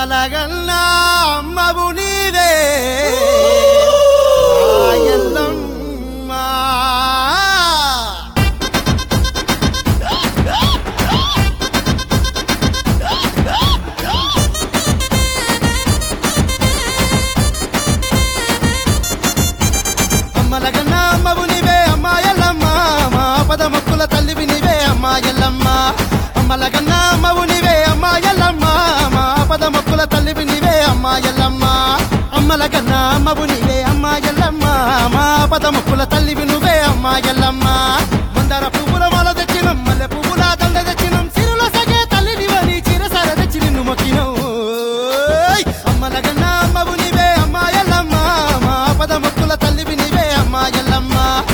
అమ్మలగన్నా అమ్మవు నీవే ఆ ఎల్లమ్మ. అమ్మలగన్నా అమ్మవు నీవే అమ్మా ఎల్లమ్మ మా పద మొక్కుల తల్లివి నీవే అమ్మా ఎల్లమ్మ అమ్మలగన్నా అమ్మవు నీవే అమ్మా ఎల్లమ్మ మా పద మొక్కుల తల్లివి నీవే అమ్మా ఎల్లమ్మ అమ్మలగన్నా అమ్మవు నీవే అమ్మా ఎల్లమ్మ మా పద మొక్కుల తల్లివి నువ్వే అమ్మా ఎల్లమ్మ మందార పువ్వుల మాల తెచ్చినం మల్లె పువ్వుల దండ తెచ్చినం సిరుల సగే తల్లివి వని చిరసర తెచ్చి నిన్ను మొక్కినం అమ్మలగన్నా అమ్మవు నీవే అమ్మా ఎల్లమ్మ మా పద మొక్కుల తల్లివి నీవే అమ్మా ఎల్లమ్మ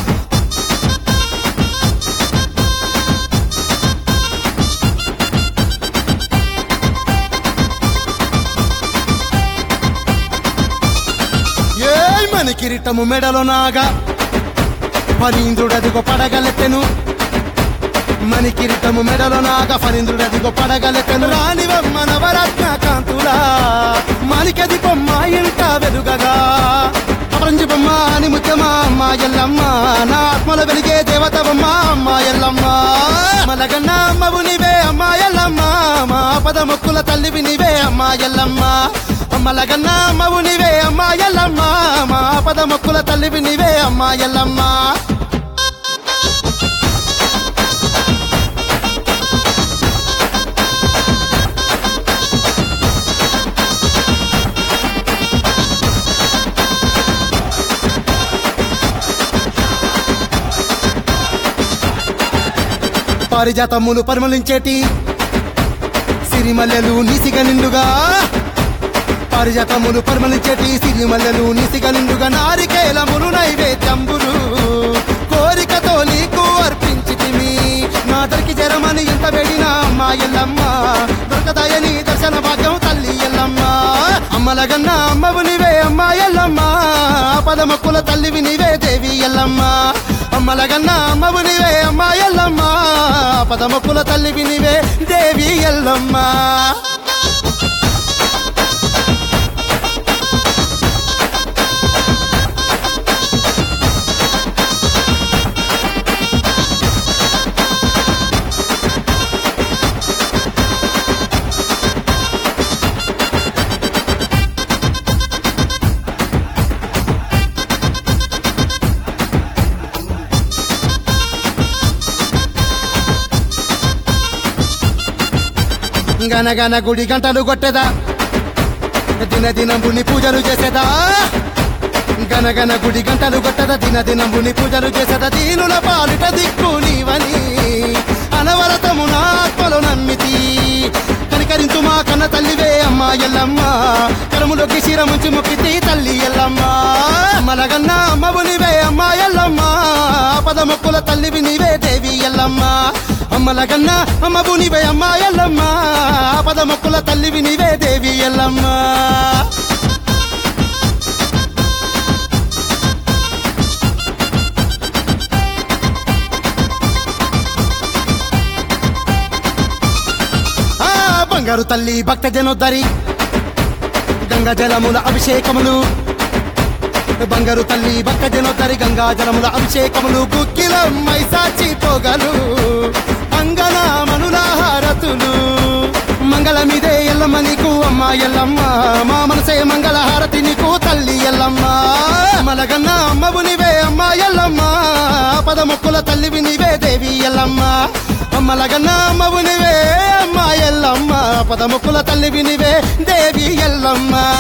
ఏయ్ మన కిరీటము మెడలో నాగా ఫణీంద్రుడదిగో పడగలెత్తెను మణి కిరీటము మెడలో నాగా ఫణీంద్రుడదిగో పడగలెత్తెను రానివమ్మ నవరత్న కాంతులా మాలికది బొమ్మ ఇంట వెలుగగా అపరంజి బొమ్మ అని ముత్యమా అమ్మ ఎల్లమ్మ నా ఆత్మల వెలిగే దేవతవమ్మ అమ్మ ఎల్లమ్మ మలగన్న అమ్మవు నీవే అమ్మ ఎల్లమ్మ మా పద మొక్కుల తల్లివి నీవే అమ్మ ఎల్లమ్మ అమ్మలగన్న అమ్మవు నీవే అమ్మ ఎల్లమ్మ మా పద మొక్కుల తల్లివి నీవే అమ్మ ఎల్లమ్మ పారిజాతములు పరిమళించేటి సిరిమల్లెలు నీసిగ నిండుగా పారిజాతములు పరిమళించేటి సిరిమల్లెలు నీసిగ నిండుగా నారికేలములు నైవేద్యంబులు కోరికతో నీకు అర్పించితిమి నా దరికి జరమని ఎంత వేడినా అమ్మా ఎల్లమ్మ దొరకదాయని దర్శన భాగ్యం తల్లి ఎల్లమ్మ అమ్మలగన్న అమ్మవు నీవే అమ్మా ఎల్లమ్మ పదమక్కుల తల్లివి నీవే దేవి ఎల్లమ్మ అమ్మలగన్న అమ్మవు నీవే అమ్మా ఎల్లమ్మ పదమక్కుల తల్లివి నీవే దేవి ఎల్లమ్మ గనగన గుడి గంటలు కొట్టేదా దిన దినంబుని పూజలు చేసేదా గనగన గుడి గంటలు కొట్టదా దిన దినంబుని పూజలు చేసేదా దీనుల పాలిట దిక్కు నీవని అనవరతము నా ఆత్మలో నమ్మితి కనికరించు మా కన్న తల్లివే అమ్మా ఎల్లమ్మ కరములోకి శిరముంచి మొక్కితి తల్లి ఎల్లమ్మ మలగన్న అమ్మవు నీవే అమ్మా ఎల్లమ్మ పద మొక్కుల తల్లివి నీవే దేవి ఎల్లమ్మ అమ్మలగన్న అమ్మవు నీవే అమ్మా ఎల్లమ్మ పద మొక్కుల తల్లివి నీవే దేవి ఎల్లమ్మ ఆ బంగారు తల్లి భక్త జనోద్దరి గంగా జలముల అభిషేకములు బంగారు తల్లి భక్త జనోద్దరి గంగా జలముల అభిషేకములు గుక్కిలం మైసాచి పొగలు అంగన మనుల హారతులు మంగళమిదే ఎల్లమ్మ నీకు అమ్మ ఎల్లమ్మ మా మనసే మంగళ హారతి నీకు తల్లి ఎల్లమ్మ మలగన్న అమ్మవు నీవే అమ్మ ఎల్లమ్మ పదమొక్కుల తల్లివి నీవే దేవి ఎల్లమ్మ అమ్మలగన్న అమ్మవు నీవే అమ్మ ఎల్లమ్మ పదముక్కుల తల్లివి నీవే దేవి ఎల్లమ్మ